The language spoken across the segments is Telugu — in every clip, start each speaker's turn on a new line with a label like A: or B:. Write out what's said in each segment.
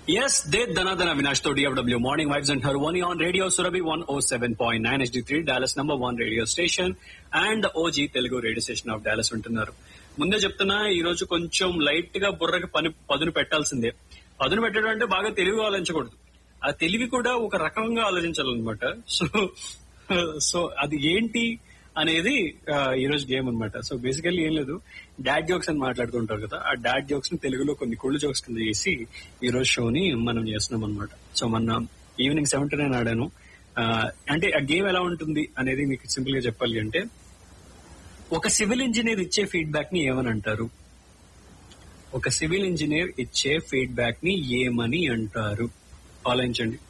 A: Yes, they Dhanadana Vinash to DFW Morning Vibes and Harwani on Radio Surabhi 107.9 HD3 Dallas number one radio station and the OG Telugu radio station of Dallas ఉంటున్నారు ముందే చెప్తున్నా ఈ రోజు కొంచెం లైట్ గా బుర్రకి పని పదును పెట్టాల్సిందే పదును పెట్టడం అంటే బాగా తెలివిగా ఆలోచించకూడదు ఆ తెలివి కూడా ఒక రకంగా ఆలోచించాలన్నమాట సో సో అది ఏంటి అనేది ఆ, ఈ రోజు గేమ్ అన్నమాట సో బేసికల్లీ ఏం లేదు డాడ్ జోక్స్ అని మాట్లాడుతుంటారు కదా ఆ డాడ్ జోక్స్ ని తెలుగులో కొన్ని కుళ్ళు జోక్స్ కింద చేసి ఈ రోజు షోని మనం చేస్తున్నాం అనమాట సో మొన్న ఈవినింగ్ సెవెన్ టు నైన్ ఆడాను ఆ, అంటే ఆ గేమ్ ఎలా ఉంటుంది అనేది మీకు సింపుల్ గా చెప్పాలి అంటే ఒక సివిల్ ఇంజనీర్ ఇచ్చే ఫీడ్బ్యాక్ ని ఏమని అంటారు ఒక సివిల్ ఇంజనీర్ ఇచ్చే ఫీడ్బ్యాక్ ని ఏమని అంటారు ఆలోచించండి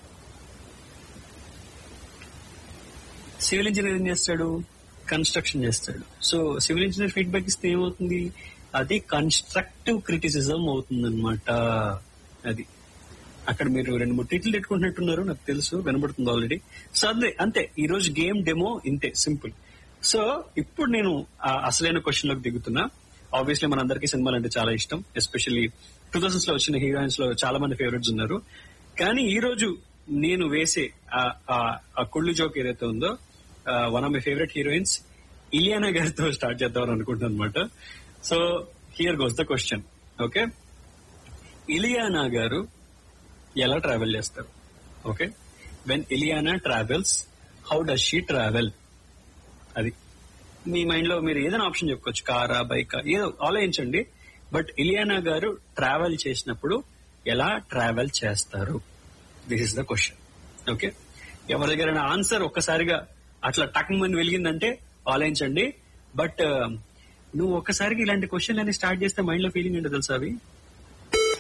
A: సివిల్ ఇంజనీర్ ఏం చేస్తాడు కన్స్ట్రక్షన్ చేస్తాడు సో సివిల్ ఇంజనీర్ ఫీడ్బ్యాక్ ఇస్తే ఏమవుతుంది అది కన్స్ట్రక్టివ్ క్రిటిసిజం అవుతుందన్నమాట అది అక్కడ మీరు రెండు మూడు టిట్లు పెట్టుకుంటున్నట్టున్నారు నాకు తెలుసు వినబడుతుంది ఆల్రెడీ సో అదే అంతే ఈ రోజు గేమ్ డెమో ఇంతే సింపుల్ సో ఇప్పుడు నేను ఆ అసలైన క్వశ్చన్ లోకి దిగుతున్నా ఆబ్వియస్లీ మనందరికీ సినిమాలు అంటే చాలా ఇష్టం ఎస్పెషల్లీ టూ థౌసండ్స్ లో వచ్చిన హీరోయిన్స్ లో చాలా మంది ఫేవరెట్స్ ఉన్నారు కానీ ఈ రోజు నేను వేసే ఆ- ఆ- ఆ కుళ్ళు జోక్ ఏదైతే ఉందో one of my favourite heroines Ileana గారితో స్టార్ట్ చేద్దామని అనుకుంటున్నాను అనమాట so here goes the question okay Ileana garu ఎలా ట్రావెల్ చేస్తారు okay when Ileana travels how does she travel అది మీ మైండ్ లో మీరు ఏదైనా ఆప్షన్ చెప్పుకోవచ్చు కారా బైకా ఏదో ఆలోచించండి బట్ ఇలియానా గారు ట్రావెల్ చేసినప్పుడు ఎలా ట్రావెల్ చేస్తారు this is the question okay ఎవరి దగ్గర ఆన్సర్ ఒక్కసారిగా అట్లా టక్ మంది వెలిగిందంటే ఆలోచించండి బట్ నువ్వు ఒక్కసారిగా ఇలాంటి క్వశ్చన్ అని స్టార్ట్ చేస్తే మైండ్ లో ఫీలింగ్ ఏంటో తెలుసా అవి